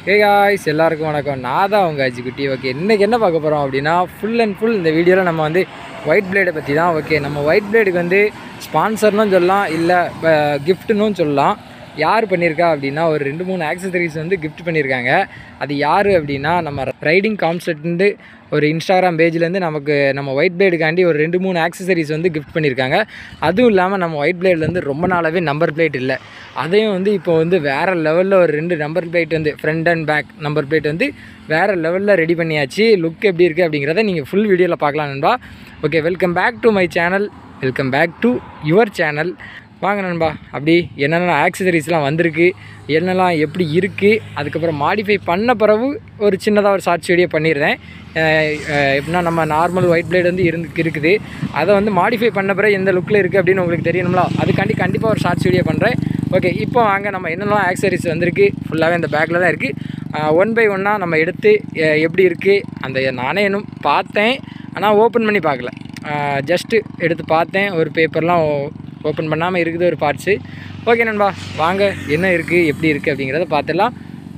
hey guys எல்லாருக்கும் வணக்கம் நான் தான் உங்கள் அஜிக்குட்டி ஓகே இன்றைக்கி என்ன பார்க்க போகிறோம் அப்படின்னா ஃபுல் அண்ட் ஃபுல் இந்த வீடியோவில் நம்ம வந்து ஒயிட் பிளேடை பற்றி தான் ஓகே நம்ம ஒயிட் பிளேடுக்கு வந்து ஸ்பான்சர்னும் சொல்லலாம் இல்லை கிஃப்ட்டுன்னு சொல்லலாம் யார் பண்ணியிருக்கா அப்படின்னா ஒரு ரெண்டு மூணு ஆக்சசரிஸ் வந்து கிஃப்ட் பண்ணியிருக்காங்க அது யார் அப்படின்னா நம்ம ரைடிங் கான்செப்ட்னு ஒரு இன்ஸ்டாகிராம் பேஜ்லேருந்து நமக்கு நம்ம ஒயிட் பிளேடுக்காண்டி ஒரு ரெண்டு மூணு ஆக்சசரிஸ் வந்து கிஃப்ட் பண்ணியிருக்காங்க அதுவும் இல்லாமல் நம்ம ஒயிட் பிளேட்லேருந்து ரொம்ப நாளாகவே நம்பர் பிளேட் இல்லை அதையும் வந்து இப்போ வந்து வேறு லெவலில் ஒரு ரெண்டு நம்பர் பிளேட் வந்து front and back number plate வந்து வேறு லெவலில் ரெடி பண்ணியாச்சு லுக் எப்படி இருக்குது அப்படிங்கிறத நீங்கள் ஃபுல் வீடியோவில் பார்க்கலாம் நண்பா okay welcome back to my channel welcome back to your channel வாங்க நண்பா அப்படி என்னென்ன ஆக்சசரிஸ்லாம் வந்திருக்கு என்னெல்லாம் எப்படி இருக்குது அதுக்கப்புறம் மாடிஃபை பண்ண பிறகு ஒரு சின்னதாக ஒரு ஷார்ட்ஸ் வீடியோ பண்ணிடுறேன் அஹ் அஹ் எப்படின்னா நம்ம நார்மல் ஒயிட் பிளேட் வந்து இருந்து இருக்குது அதை வந்து மாடிஃபை பண்ண பிறகு எந்த லுக்கில் இருக்குது அப்படின்னு உங்களுக்கு தெரியணும்ல அதுக்காண்டி கண்டிப்பாக ஒரு ஷார்ட்ஸ் வீடியோ பண்ணுறேன் ஓகே இப்போ வாங்க நம்ம என்னெல்லாம் ஆக்சசரிஸ் வந்திருக்கு ஃபுல்லாகவே அந்த பேக்கில் தான் இருக்குது ஒன் பை ஒன்னாக நம்ம எடுத்து அஹ் எப்படி இருக்குது அந்த நானே இன்னும் பார்த்தேன் ஆனால் ஓப்பன் பண்ணி பார்க்கல ஜஸ்ட்டு எடுத்து பார்த்தேன் ஒரு பேப்பர்லாம் ஓப்பன் பண்ணாமல் இருக்குது ஒரு பார்ட்ஸு ஓகே நண்பா வாங்க என்ன இருக்குது எப்படி இருக்குது அப்படிங்கிறத பார்த்துடலாம்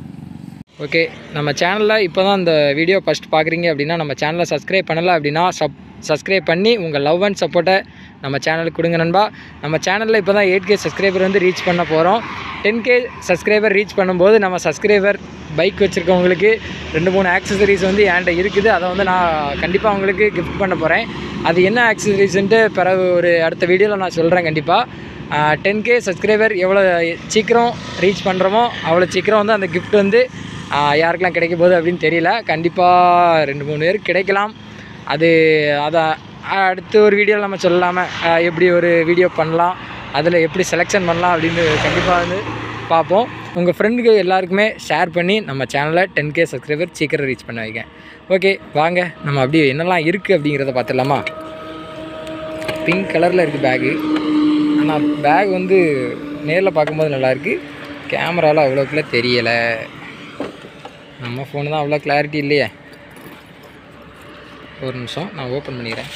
ஓகே நம்ம சேனலில் இப்போ தான் இந்த வீடியோ ஃபஸ்ட் பார்க்குறீங்க அப்படின்னா நம்ம சேனலை சப்ஸ்கிரைப் பண்ணலை அப்படின்னா சப் சப்ஸ்கிரைப் பண்ணி உங்கள் லவ் அண்ட் சப்போர்ட்டை நம்ம சேனலுக்கு கொடுங்க நண்பா நம்ம சேனலில் இப்போ தான் எயிட் கே சப்ஸ்கிரைபர் வந்து ரீச் பண்ண போகிறோம் டென் கே சப்ஸ்கிரைபர் ரீச் பண்ணும்போது நம்ம சப்ஸ்கிரைபர் பைக் வச்சுருக்கவங்களுக்கு ரெண்டு மூணு ஆக்சசரிஸ் வந்து என்கிட்ட இருக்குது அதை வந்து நான் கண்டிப்பாக அவங்களுக்கு கிஃப்ட் பண்ண போகிறேன் அது என்ன ஆக்சசரிஸ்ன்ட்டு பிறகு ஒரு அடுத்த வீடியோவில் நான் சொல்கிறேன் கண்டிப்பாக டென் கே சப்ஸ்கிரைபர் எவ்வளோ சீக்கிரம் ரீச் பண்ணுறோமோ அவ்வளோ சீக்கிரம் வந்து அந்த gift வந்து ஆஹ் யாருக்கெல்லாம் கிடைக்க போகுது அப்படின்னு தெரியல கண்டிப்பாக ரெண்டு மூணு பேருக்கு கிடைக்கலாம் அது அதை அடுத்து ஒரு வீடியோவில் நம்ம சொல்லலாமல் எப்படி ஒரு வீடியோ பண்ணலாம் அதில் எப்படி செலெக்ஷன் பண்ணலாம் அப்படின்னு கண்டிப்பாக வந்து பார்ப்போம் உங்கள் ஃப்ரெண்டுக்கு எல்லாருக்குமே ஷேர் பண்ணி நம்ம சேனலை டென் கே சப்ஸ்கிரைபர் சீக்கிரம் ரீச் பண்ண வைங்க ஓகே வாங்க நம்ம அப்படியே என்னெல்லாம் இருக்குது அப்படிங்கிறத பார்த்துடலாமா பிங்க் கலரில் இருக்குது பேகு ஆனால் பேக் வந்து நேரில் பார்க்கும்போது நல்லாயிருக்கு கேமராவில் அவ்வளோக்குள்ள தெரியலை நம்ம ஃபோனு தான் அவ்வளோ கிளாரிட்டி இல்லையே ஒரு நிமிஷம் நான் ஓப்பன் பண்ணிக்கிறேன்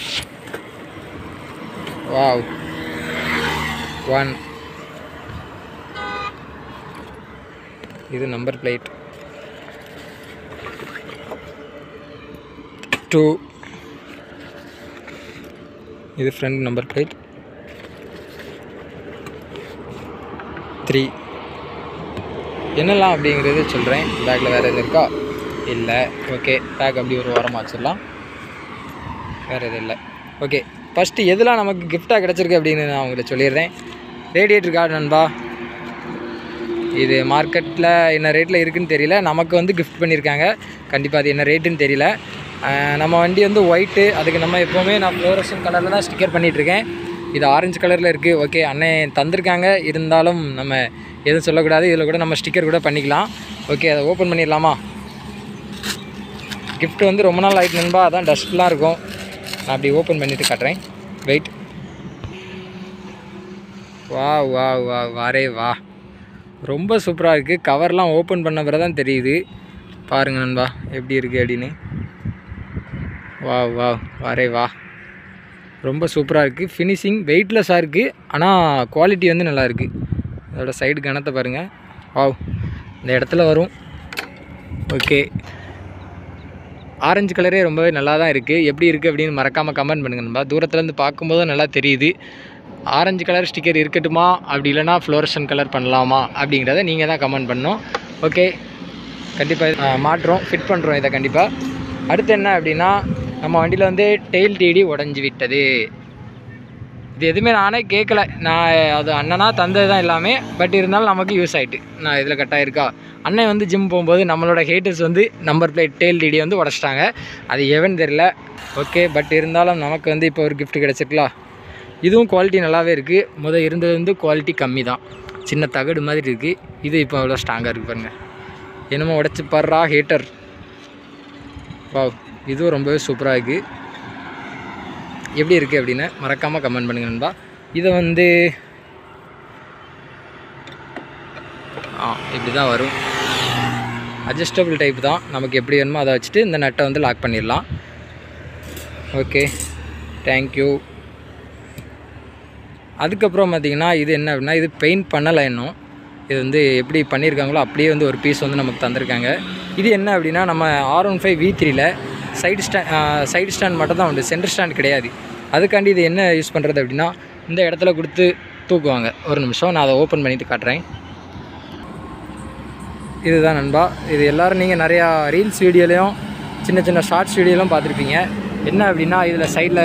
வாவ் ஒன் இது நம்பர் பிளேட் டூ இது ஃப்ரண்ட் நம்பர் பிளேட் த்ரீ என்னெல்லாம் அப்படிங்கிறது சொல்கிறேன் பேக்கில் வேறு எதுவும் இருக்கா இல்லை ஓகே பேக் அப்படி ஒரு ஓரமாக வச்சிடலாம் வேறு எதுவும் இல்லை ஓகே ஃபஸ்ட்டு எதெல்லாம் நமக்கு கிஃப்டாக கிடச்சிருக்கு அப்படின்னு நான் உங்களுக்கு சொல்லிடுறேன் ரேடியேட்டர் கார்டு நண்பா இது மார்க்கெட்டில் என்ன ரேட்டில் இருக்குன்னு தெரியல நமக்கு வந்து கிஃப்ட் பண்ணியிருக்காங்க கண்டிப்பாக அது என்ன ரேட்டுன்னு தெரியல அஹ் நம்ம வண்டி வந்து ஒயிட்டு அதுக்கு நம்ம எப்போவுமே நான் ஃப்ளோரசன் கலரில் தான் ஸ்டிக்கர் பண்ணிகிட்ருக்கேன் இது ஆரஞ்சு கலரில் இருக்குது ஓகே அண்ணன் தந்திருக்காங்க இருந்தாலும் நம்ம எதுவும் சொல்லக்கூடாது இதில் கூட நம்ம ஸ்டிக்கர் கூட பண்ணிக்கலாம் ஓகே அதை ஓப்பன் பண்ணிடலாமா gift வந்து ரொம்ப நாள் ஆகிட்டு நண்பா அதான் டஸ்ட்லாம் இருக்கும் நான் அப்படி ஓப்பன் பண்ணிவிட்டு காட்டுறேன் வெயிட் வா வா வா வாரே வா ரொம்ப சூப்பராக இருக்குது கவர்லாம் ஓப்பன் பண்ண பிறகு தான் தெரியுது பாருங்கள் நண்பா எப்படி இருக்குது அப்படின்னு வா வா வாரே வா ரொம்ப சூப்பராக இருக்குது ஃபினிஷிங் வெயிட்லெஸ்ஸாக இருக்குது ஆனால் குவாலிட்டி வந்து நல்லா இருக்குது அதோட சைடு கணத்தை பாருங்கள் வாவ் இந்த இடத்துல வரும் ஓகே ஆரஞ்சு கலரே ரொம்பவே நல்லா தான் இருக்குது எப்படி இருக்குது அப்படின்னு மறக்காமல் கமெண்ட் பண்ணுங்க நண்பா தூரத்துலேருந்து பார்க்கும்போது நல்லா தெரியுது ஆரஞ்சு கலர் ஸ்டிக்கர் இருக்கட்டுமா அப்படி இல்லைனா ஃப்ளோரசன் கலர் பண்ணலாமா அப்படிங்கிறத நீங்கள் தான் கமெண்ட் பண்ணணும் ஓகே கண்டிப்பாக மாட்டுறோம் ஃபிட் பண்ணுறோம் இதை கண்டிப்பாக அடுத்து என்ன அப்படின்னா நம்ம வண்டியில் வந்து டெயில் டிடி உடஞ்சி விட்டது இது எதுவுமே நானே கேட்கல நான் அது அண்ணனா தந்தது தான் எல்லாமே பட் இருந்தாலும் நமக்கு யூஸ் ஆகிட்டு நான் இதில் கட்டாக இருக்கா அண்ணன் வந்து ஜிம் போகும்போது நம்மளோட ஹேட்டர்ஸ் வந்து நம்பர் பிளேட் டெயில் டிடி வந்து உடச்சிட்டாங்க அது எவன் தெரில ஓகே பட் இருந்தாலும் நமக்கு வந்து இப்போ ஒரு gift கிடச்சிருக்கலாம் இதுவும் குவாலிட்டி நல்லாவே இருக்குது முத இருந்தது வந்து குவாலிட்டி கம்மி தான் சின்ன தகடு மாதிரி இருக்குது இது இப்போ அவ்வளோ ஸ்ட்ராங்காக இருக்குது பாருங்க என்னமோ உடச்சி படுறா ஹீட்டர் வாவ் இதுவும் ரொம்பவே சூப்பராக இருக்குது எப்படி இருக்குது அப்படின்னு மறக்காமல் கமெண்ட் பண்ணுங்க நண்பா இதை வந்து ஆ இப்படி தான் வரும் அட்ஜஸ்டபிள் டைப் தான் நமக்கு எப்படி வேணுமோ அதை வச்சுட்டு இந்த நட்டை வந்து லாக் பண்ணிடலாம் ஓகே தேங்க்யூ அதுக்கப்புறம் பார்த்தீங்கன்னா இது என்ன அப்படின்னா இது பெயிண்ட் பண்ணலை இன்னும் இது வந்து எப்படி பண்ணியிருக்காங்களோ அப்படியே வந்து ஒரு பீஸ் வந்து நமக்கு தந்திருக்காங்க இது என்ன அப்படின்னா நம்ம ஆர் ஒன் ஃபைவ் வி த்ரீல சைடு ஸ்டா சைடு ஸ்டாண்ட் மட்டும் தான் உண்டு சென்டர் ஸ்டாண்ட் கிடையாது அதுக்காண்டி இது என்ன யூஸ் பண்ணுறது அப்படின்னா இந்த இடத்துல கொடுத்து தூக்குவாங்க ஒரு நிமிஷம் நான் அதை ஓப்பன் பண்ணிட்டு காட்டுறேன் இதுதான் நண்பா இது எல்லோரும் நீங்கள் நிறையா ரீல்ஸ் வீடியோலையும் சின்ன சின்ன ஷார்ட்ஸ் வீடியோலாம் பார்த்துருப்பீங்க என்ன அப்படின்னா இதில் சைடில்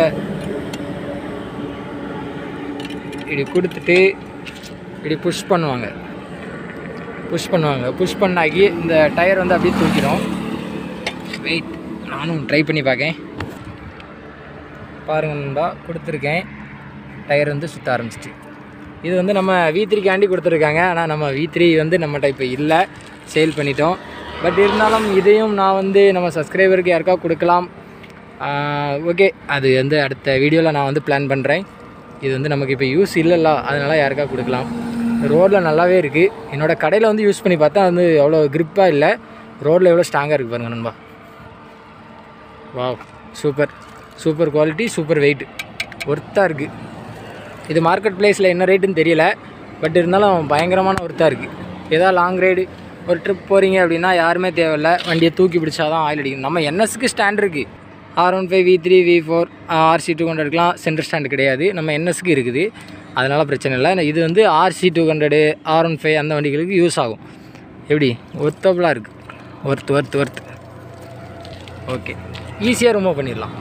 இப்படி கொடுத்துட்டு இப்படி புஷ் பண்ணுவாங்க புஷ் பண்ணுவாங்க புஷ் பண்ணாக்கி இந்த டயர் வந்து அப்படியே தூக்கிடும் வெயிட் நானும் ட்ரை பண்ணி பார்க்கேன் பாருங்க நண்பா கொடுத்துருக்கேன் டயர் வந்து சுற்ற ஆரம்பிச்சிட்டு இது வந்து நம்ம வி த்ரீக்காண்டி கொடுத்துருக்காங்க ஆனால் நம்ம வி த்ரீ வந்து நம்மகிட்ட இப்போ இல்லை சேல் பண்ணிட்டோம் பட் இருந்தாலும் இதையும் நான் வந்து நம்ம சப்ஸ்கிரைபருக்கு யாருக்கா கொடுக்கலாம் ஓகே அது வந்து அடுத்த வீடியோவில் நான் வந்து பிளான் பண்ணுறேன் இது வந்து நமக்கு இப்போ யூஸ் இல்லைல்ல அதனால் யாருக்கா கொடுக்கலாம் ரோடில் நல்லாவே இருக்குது என்னோடய கடையில் வந்து யூஸ் பண்ணி பார்த்தா வந்து அவ்வளோ grip-ஆ இல்லை ரோட்டில் எவ்வளோ ஸ்ட்ராங்காக இருக்குது பாருங்க நண்பா wow super super quality super weight ஒர்த்தாக இருக்குது இது மார்க்கெட் ப்ளேஸில் என்ன ரேட்டுன்னு தெரியல பட் இருந்தாலும் பயங்கரமான ஒர்த்தாக இருக்குது ஏதாவது லாங் ரைடு ஒரு ட்ரிப் போகிறீங்க அப்படின்னா யாருமே தேவையில்ல வண்டியை தூக்கி பிடிச்சா தான் ஆயில் அடிக்கணும் நம்ம என்எஸ்க்கு ஸ்டாண்ட் இருக்குது R one five V three V four RC two ஹண்ட்ரட்லாம் சென்டர் ஸ்டாண்ட் கிடையாது நம்ம என்எஸ்க்கு இருக்குது அதனால் பிரச்சனை இல்லை இது வந்து RC two hundred R one five அந்த வண்டிகளுக்கு யூஸ் ஆகும் எப்படி ஒர்த்தபுளாக இருக்குது ஒர்த் ஒர்த் ஒர்த் ஓகே ஈஸியாக ரிமூவ் பண்ணிடலாம்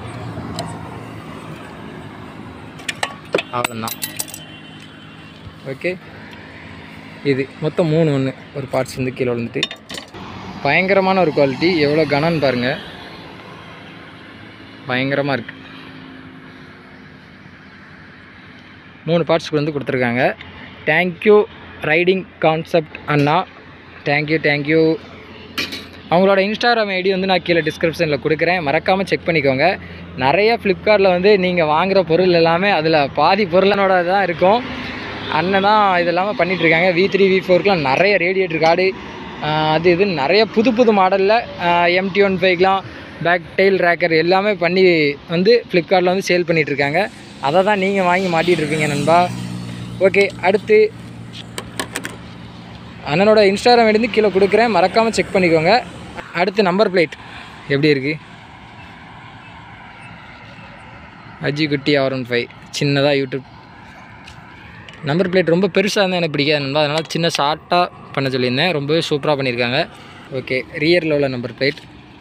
அவ்வளோதான் ஓகே இது மொத்தம் மூணு ஒன்று ஒரு பார்ட்ஸ் வந்து கீழே விழுந்துட்டு பயங்கரமான ஒரு குவாலிட்டி எவ்வளோ கனன்னு பாருங்கள் பயங்கரமாக இருக்குது மூணு பார்ட்ஸ்க்கு வந்து கொடுத்துருக்காங்க தேங்க்யூ ரைடிங் கான்செப்ட் அண்ணா தேங்க்யூ தேங்க்யூ அவங்களோட இன்ஸ்டாகிராம் ஐடி வந்து நான் கீழே டிஸ்கிரிப்ஷனில் கொடுக்குறேன் மறக்காமல் செக் பண்ணிக்கோங்க நிறைய ஃப்ளிப்கார்ட்டில் வந்து நீங்கள் வாங்குகிற பொருள் எல்லாமே அதில் பாதி பொருளனோட தான் இருக்கும் அண்ணன் தான் இது எல்லாமே பண்ணிகிட்ருக்காங்க வி த்ரீ வி ஃபோருக்குலாம் நிறைய ரேடியேட்டர் கார்டு அது இது நிறைய புது புது மாடலில் எம்டி ஒன் ஃபைவ்லாம் பேக் டெயில் ரேக்கர் எல்லாமே பண்ணி வந்து ஃப்ளிப்கார்ட்டில் வந்து சேல் பண்ணிகிட்ருக்காங்க அதை தான் நீங்கள் வாங்கி மாட்டிகிட்டு இருப்பீங்க நண்பா ஓகே அடுத்து அண்ணனோட இன்ஸ்டாகிராம் எடுத்து கீழே கொடுக்குறேன் மறக்காமல் செக் பண்ணிக்கோங்க அடுத்து நம்பர் பிளேட் எப்படி இருக்குது அஜி குட்டி ஆர் ஒன் ஃபைவ் சின்னதாக யூடியூப் நம்பர் பிளேட் ரொம்ப பெருசாக இருந்தால் எனக்கு பிடிக்காது நண்பா அதனால் சின்ன ஷார்ட்டாக பண்ண சொல்லியிருந்தேன் ரொம்பவே சூப்பராக பண்ணியிருக்காங்க ஓகே ரியரில் உள்ள நம்பர் பிளேட்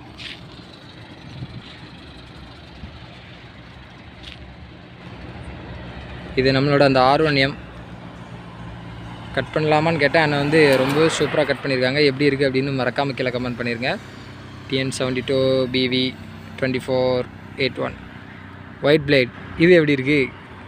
இது நம்மளோட அந்த ஆர் ஒன் எம் கட் பண்ணலாமான்னு கேட்டேன் அண்ணன் வந்து ரொம்ப சூப்பராக கட் பண்ணியிருக்காங்க எப்படி இருக்குது அப்படின்னு மறக்காமல் கீழே கமெண்ட் பண்ணிருங்க TN seventy two BV twenty four eight one white plate இது எப்படி இருக்குது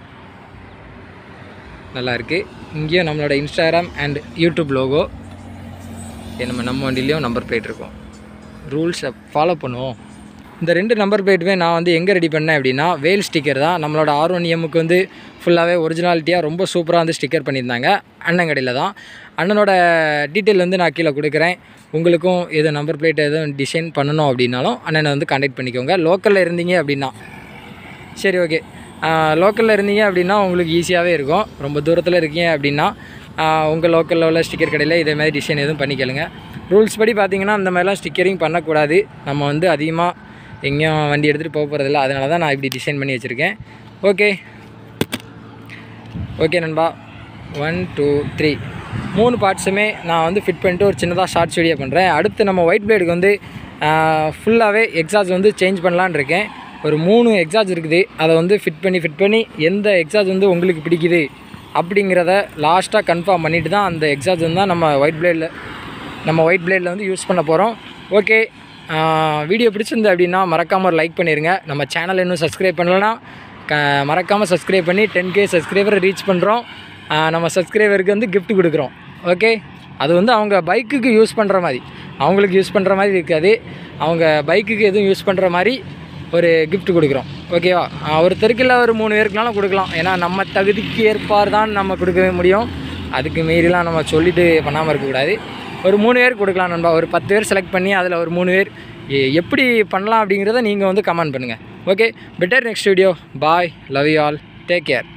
நல்லா இருக்குது இங்கேயும் நம்மளோட இன்ஸ்டாகிராம் அண்ட் யூடியூப் லோகோ நம்ம நம்ம வண்டிலையும் நம்பர் பிளேட் இருக்கும் ரூல்ஸை ஃபாலோ பண்ணுவோம் இந்த ரெண்டு நம்பர் பிளேட்டுமே நான் வந்து எங்கே ரெடி பண்ணேன் அப்படின்னா வேல் ஸ்டிக்கர் தான் நம்மளோட ஆர் ஒன் எம்முக்கு வந்து ஃபுல்லாகவே ஒரிஜினாலிட்டியாக ரொம்ப சூப்பராக வந்து ஸ்டிக்கர் பண்ணியிருந்தாங்க அண்ணன் கடையில் தான் அண்ணனோட டீட்டெயில் வந்து நான் கீழே கொடுக்குறேன் உங்களுக்கும் எதுவும் நம்பர் பிளேட் எதுவும் டிசைன் பண்ணணும் அப்படின்னாலும் அண்ணனை வந்து கான்டாக்ட் பண்ணிக்கோங்க லோக்கலில் இருந்தீங்க அப்படின்னா சரி ஓகே லோக்கலில் இருந்தீங்க அப்படின்னா உங்களுக்கு ஈஸியாகவே இருக்கும் ரொம்ப தூரத்தில் இருக்கீங்க அப்படின்னா உங்கள் லோக்கலில் உள்ள ஸ்டிக்கர் கடையில் இதே மாதிரி டிசைன் எதுவும் பண்ணிக்கலுங்க ரூல்ஸ் படி பார்த்தீங்கன்னா அந்த மாதிரிலாம் ஸ்டிக்கரிங் பண்ணக்கூடாது நம்ம வந்து அதிகமாக எங்கேயும் வண்டி எடுத்துகிட்டு போக போகிறதில்ல அதனால தான் நான் இப்படி டிசைன் பண்ணி வச்சுருக்கேன் ஓகே ஓகே நண்பா ஒன் டூ த்ரீ மூணு பார்ட்ஸுமே நான் வந்து ஃபிட் பண்ணிட்டு ஒரு சின்னதாக ஷார்ட்ஸ் வீடியோ பண்ணுறேன் அடுத்து நம்ம ஒயிட் பிளேடுக்கு வந்து ஃபுல்லாகவே எக்ஸாஸ்ட் வந்து சேஞ்ச் பண்ணலான்னு இருக்கேன் ஒரு மூணு எக்ஸாஸ்ட் இருக்குது அதை வந்து ஃபிட் பண்ணி ஃபிட் பண்ணி எந்த எக்ஸாஸ்ட் வந்து உங்களுக்கு பிடிக்குது அப்படிங்கிறத லாஸ்ட்டாக கன்ஃபார்ம் பண்ணிவிட்டு தான் அந்த எக்ஸாஸ்ட் வந்து தான் நம்ம ஒயிட் பிளேடில் நம்ம ஒயிட் பிளேடில் வந்து யூஸ் பண்ண போகிறோம் ஓகே வீடியோ பிடிச்சிருந்து அப்படின்னா மறக்காமல் ஒரு லைக் பண்ணிடுங்க நம்ம சேனல் இன்னும் சப்ஸ்கிரைப் பண்ணலன்னா க மறக்காமல் சப்ஸ்கிரைப் பண்ணி டென் கே சப்ஸ்கிரைபரை ரீச் பண்ணுறோம் நம்ம சப்ஸ்கிரைபருக்கு வந்து gift கொடுக்குறோம் ஓகே அது வந்து அவங்க பைக்குக்கு யூஸ் பண்ணுற மாதிரி அவங்களுக்கு யூஸ் பண்ணுற மாதிரி இருக்காது அவங்க பைக்குக்கு எதுவும் யூஸ் பண்ணுற மாதிரி ஒரு gift கொடுக்குறோம் ஓகேவா ஒருத்தருக்கு இல்லை ஒரு மூணு பேருக்குனாலும் கொடுக்கலாம் ஏன்னா நம்ம தகுதிக்கு ஏற்பார் தான் நம்ம கொடுக்கவே முடியும் அதுக்கு மீறிலாம் நம்ம சொல்லிட்டு பண்ணாமல் இருக்கக்கூடாது ஒரு மூணு பேர் கொடுக்கலாம் நண்பா ஒரு பத்து பேர் செலக்ட் பண்ணி அதில் ஒரு மூணு பேர் எ- எப்படி பண்ணலாம் அப்படிங்கிறத நீங்கள் வந்து கமெண்ட் பண்ணுங்கள் okay better next video bye love you all take care